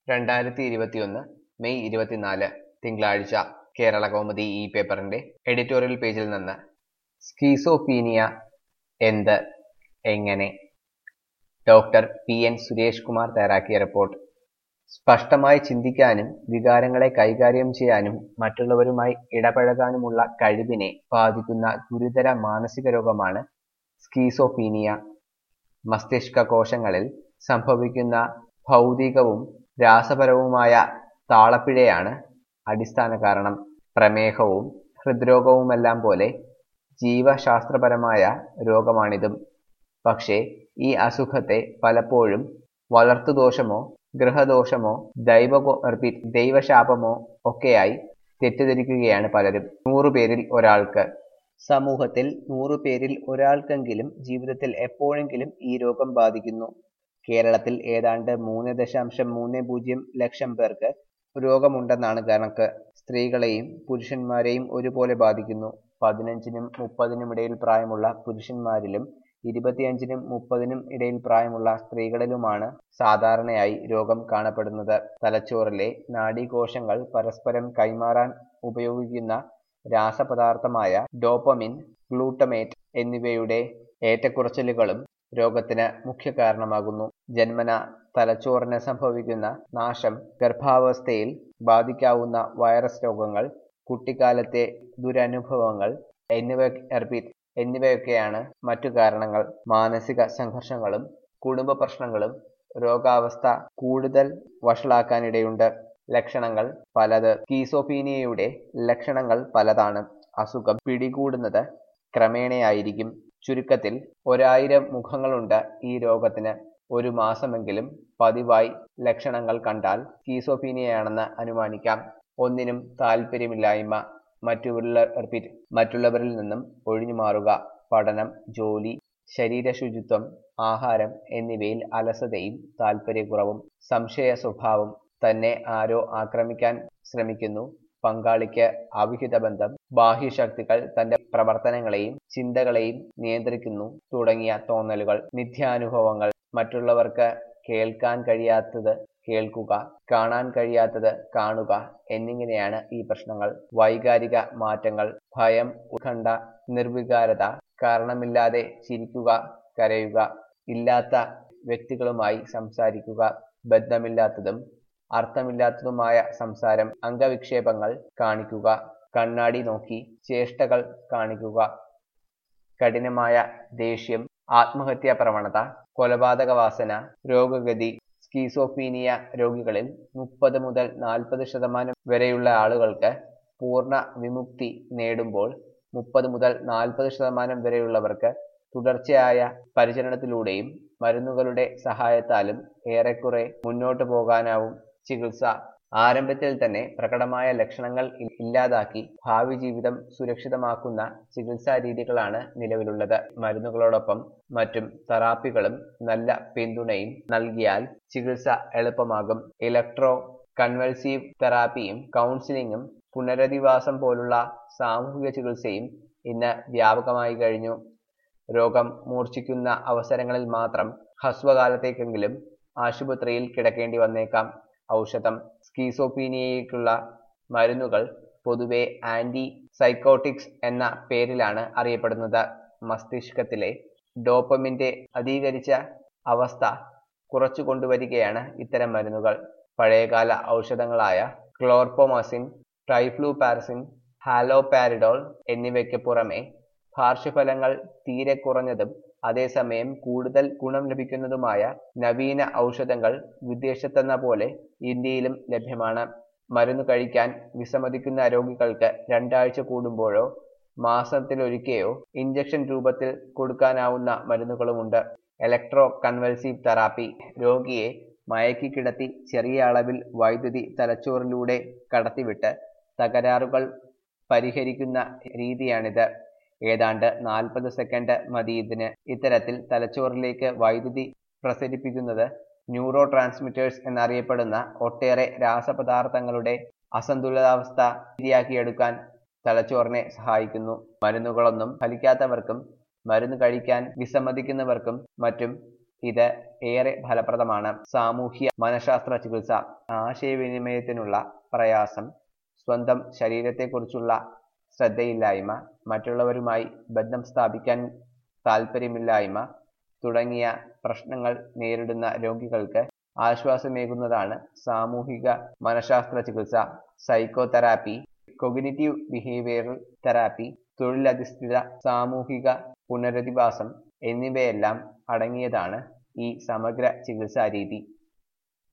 രണ്ടായിരത്തി ഇരുപത്തിയൊന്ന് മെയ് ഇരുപത്തിനാല് തിങ്കളാഴ്ച കേരള കൗമുദി ഈ പേപ്പറിന്റെ എഡിറ്റോറിയൽ പേജിൽ നിന്ന് സ്കീസോപീനിയ എന്ത് എങ്ങനെ doctor P N Suresh Kumar തയ്യാറാക്കിയ റിപ്പോർട്ട് സ്പഷ്ടമായി ചിന്തിക്കാനും വികാരങ്ങളെ കൈകാര്യം ചെയ്യാനും മറ്റുള്ളവരുമായി ഇടപഴകാനുമുള്ള കഴിവിനെ ബാധിക്കുന്ന ഗുരുതര മാനസിക രോഗമാണ് സ്കീസോപീനിയ മസ്തിഷ്ക കോശങ്ങളിൽ സംഭവിക്കുന്ന ഭൗതികവും രാസപരവുമായ താളപ്പിഴയാണ് അടിസ്ഥാന കാരണം പ്രമേഹവും ഹൃദ്രോഗവുമെല്ലാം പോലെ ജീവശാസ്ത്രപരമായ രോഗമാണിതും പക്ഷേ ഈ അസുഖത്തെ പലപ്പോഴും വളർത്തുദോഷമോ ഗൃഹദോഷമോ ദൈവ ദൈവശാപമോ ഒക്കെയായി തെറ്റിദ്ധരിക്കുകയാണ് പലരും നൂറു പേരിൽ ഒരാൾക്ക് സമൂഹത്തിൽ നൂറു പേരിൽ ഒരാൾക്കെങ്കിലും ജീവിതത്തിൽ എപ്പോഴെങ്കിലും ഈ രോഗം ബാധിക്കുന്നു കേരളത്തിൽ ഏതാണ്ട് മൂന്ന് ദശാംശം മൂന്ന് പൂജ്യം ലക്ഷം പേർക്ക് രോഗമുണ്ടെന്നാണ് കണക്ക് സ്ത്രീകളെയും പുരുഷന്മാരെയും ഒരുപോലെ ബാധിക്കുന്നു പതിനഞ്ചിനും മുപ്പതിനും ഇടയിൽ പ്രായമുള്ള പുരുഷന്മാരിലും ഇരുപത്തിയഞ്ചിനും മുപ്പതിനും ഇടയിൽ പ്രായമുള്ള സ്ത്രീകളിലുമാണ് സാധാരണയായി രോഗം കാണപ്പെടുന്നത് തലച്ചോറിലെ നാഡീകോശങ്ങൾ പരസ്പരം കൈമാറാൻ ഉപയോഗിക്കുന്ന രാസപദാർത്ഥമായ ഡോപ്പമിൻ ഗ്ലൂട്ടമേറ്റ് എന്നിവയുടെ ഏറ്റക്കുറച്ചിലുകളും രോഗത്തിന് മുഖ്യ കാരണമാകുന്നു ജന്മന തലച്ചോറിന് സംഭവിക്കുന്ന നാശം ഗർഭാവസ്ഥയിൽ ബാധിക്കാവുന്ന വൈറസ് രോഗങ്ങൾ കുട്ടിക്കാലത്തെ ദുരനുഭവങ്ങൾ എന്നിവ എന്നിവയൊക്കെയാണ് മറ്റു കാരണങ്ങൾ മാനസിക സംഘർഷങ്ങളും കുടുംബ പ്രശ്നങ്ങളും രോഗാവസ്ഥ കൂടുതൽ വഷളാക്കാനിടയുണ്ട് ലക്ഷണങ്ങൾ പലത് കീസോപീനിയയുടെ ലക്ഷണങ്ങൾ പലതാണ് അസുഖം പിടികൂടുന്നത് ക്രമേണയായിരിക്കും ചുരുക്കത്തിൽ ഒരായിരം മുഖങ്ങളുണ്ട് ഈ രോഗത്തിന് ഒരു മാസമെങ്കിലും പതിവായി ലക്ഷണങ്ങൾ കണ്ടാൽ കീസോപീനിയയാണെന്ന് അനുമാനിക്കാം ഒന്നിനും താല്പര്യമില്ലായ്മ മറ്റുള്ള മറ്റുള്ളവരിൽ നിന്നും ഒഴിഞ്ഞു മാറുക പഠനം ജോലി ശരീര ശുചിത്വം ആഹാരം എന്നിവയിൽ അലസതയും താല്പര്യക്കുറവും സംശയ സ്വഭാവം തന്നെ ആരോ ആക്രമിക്കാൻ ശ്രമിക്കുന്നു പങ്കാളിക്ക് അവിഹിത ബന്ധം ബാഹ്യശക്തികൾ തന്റെ പ്രവർത്തനങ്ങളെയും ചിന്തകളെയും നിയന്ത്രിക്കുന്നു തുടങ്ങിയ തോന്നലുകൾ മിഥ്യാനുഭവങ്ങൾ മറ്റുള്ളവർക്ക് കേൾക്കാൻ കഴിയാത്തത് കേൾക്കുക കാണാൻ കഴിയാത്തത് കാണുക എന്നിങ്ങനെയാണ് ഈ പ്രശ്നങ്ങൾ വൈകാരിക മാറ്റങ്ങൾ ഭയം ഉത്കണ്ഠ നിർവികാരത കാരണമില്ലാതെ ചിരിക്കുക കരയുക ഇല്ലാത്ത വ്യക്തികളുമായി സംസാരിക്കുക ബന്ധമില്ലാത്തതും അർത്ഥമില്ലാത്തതുമായ സംസാരം അംഗവിക്ഷേപങ്ങൾ കാണിക്കുക കണ്ണാടി നോക്കി ചേഷ്ടകൾ കാണിക്കുക കഠിനമായ ദേഷ്യം ആത്മഹത്യാ പ്രവണത കൊലപാതക വാസന രോഗഗതി സ്കീസോഫീനിയ രോഗികളിൽ മുപ്പത് മുതൽ നാൽപ്പത് ശതമാനം വരെയുള്ള ആളുകൾക്ക് പൂർണ്ണ വിമുക്തി നേടുമ്പോൾ മുപ്പത് മുതൽ നാൽപ്പത് ശതമാനം വരെയുള്ളവർക്ക് തുടർച്ചയായ പരിചരണത്തിലൂടെയും മരുന്നുകളുടെ സഹായത്താലും ഏറെക്കുറെ മുന്നോട്ടു പോകാനാവും ചികിത്സ ആരംഭത്തിൽ തന്നെ പ്രകടമായ ലക്ഷണങ്ങൾ ഇല്ലാതാക്കി ഭാവി ജീവിതം സുരക്ഷിതമാക്കുന്ന ചികിത്സാ രീതികളാണ് നിലവിലുള്ളത് മരുന്നുകളോടൊപ്പം മറ്റും തെറാപ്പികളും നല്ല പിന്തുണയും നൽകിയാൽ ചികിത്സ എളുപ്പമാകും ഇലക്ട്രോ കൺവൽസീവ് തെറാപ്പിയും കൗൺസിലിംഗും പുനരധിവാസം പോലുള്ള സാമൂഹിക ചികിത്സയും ഇന്ന് വ്യാപകമായി കഴിഞ്ഞു രോഗം മൂർച്ഛിക്കുന്ന അവസരങ്ങളിൽ മാത്രം ഹ്രസ്വകാലത്തേക്കെങ്കിലും ആശുപത്രിയിൽ കിടക്കേണ്ടി വന്നേക്കാം ഔഷധം സ്കീസോപീനിയയ്ക്കുള്ള മരുന്നുകൾ പൊതുവെ ആന്റി സൈക്കോട്ടിക്സ് എന്ന പേരിലാണ് അറിയപ്പെടുന്നത് മസ്തിഷ്കത്തിലെ ഡോപ്പമിന്റെ അധീകരിച്ച അവസ്ഥ കുറച്ചു കൊണ്ടുവരികയാണ് ഇത്തരം മരുന്നുകൾ പഴയകാല ഔഷധങ്ങളായ ക്ലോർപോമസിൻ ട്രൈഫ്ലൂപാരസിൻ ഹാലോപാരിഡോൾ എന്നിവയ്ക്ക് പുറമെ പാർശ്വഫലങ്ങൾ തീരെ കുറഞ്ഞതും അതേസമയം കൂടുതൽ ഗുണം ലഭിക്കുന്നതുമായ നവീന ഔഷധങ്ങൾ വിദേശത്തെന്ന പോലെ ഇന്ത്യയിലും ലഭ്യമാണ് മരുന്ന് കഴിക്കാൻ വിസമ്മതിക്കുന്ന രോഗികൾക്ക് രണ്ടാഴ്ച കൂടുമ്പോഴോ മാസത്തിലൊരിക്കെയോ ഇഞ്ചക്ഷൻ രൂപത്തിൽ കൊടുക്കാനാവുന്ന മരുന്നുകളുമുണ്ട് ഇലക്ട്രോ കൺവൽസീവ് തെറാപ്പി രോഗിയെ മയക്കി കിടത്തി ചെറിയ അളവിൽ വൈദ്യുതി തലച്ചോറിലൂടെ കടത്തിവിട്ട് തകരാറുകൾ പരിഹരിക്കുന്ന രീതിയാണിത് ഏതാണ്ട് നാൽപ്പത് സെക്കൻഡ് മതി ഇതിന് ഇത്തരത്തിൽ തലച്ചോറിലേക്ക് വൈദ്യുതി പ്രസരിപ്പിക്കുന്നത് ന്യൂറോ ട്രാൻസ്മിറ്റേഴ്സ് എന്നറിയപ്പെടുന്ന ഒട്ടേറെ രാസപദാർത്ഥങ്ങളുടെ അസന്തുലിതാവസ്ഥ ശരിയാക്കിയെടുക്കാൻ തലച്ചോറിനെ സഹായിക്കുന്നു മരുന്നുകളൊന്നും ഫലിക്കാത്തവർക്കും മരുന്ന് കഴിക്കാൻ വിസമ്മതിക്കുന്നവർക്കും മറ്റും ഇത് ഏറെ ഫലപ്രദമാണ് സാമൂഹ്യ മനഃശാസ്ത്ര ചികിത്സ ആശയവിനിമയത്തിനുള്ള പ്രയാസം സ്വന്തം ശരീരത്തെക്കുറിച്ചുള്ള ശ്രദ്ധയില്ലായ്മ മറ്റുള്ളവരുമായി ബന്ധം സ്ഥാപിക്കാൻ താല്പര്യമില്ലായ്മ തുടങ്ങിയ പ്രശ്നങ്ങൾ നേരിടുന്ന രോഗികൾക്ക് ആശ്വാസമേകുന്നതാണ് സാമൂഹിക മനഃശാസ്ത്ര ചികിത്സ സൈക്കോതെറാപ്പി കൊഗ്നിറ്റീവ് ബിഹേവിയറൽ തെറാപ്പി തൊഴിലധിഷ്ഠിത സാമൂഹിക പുനരധിവാസം എന്നിവയെല്ലാം അടങ്ങിയതാണ് ഈ സമഗ്ര ചികിത്സാ രീതി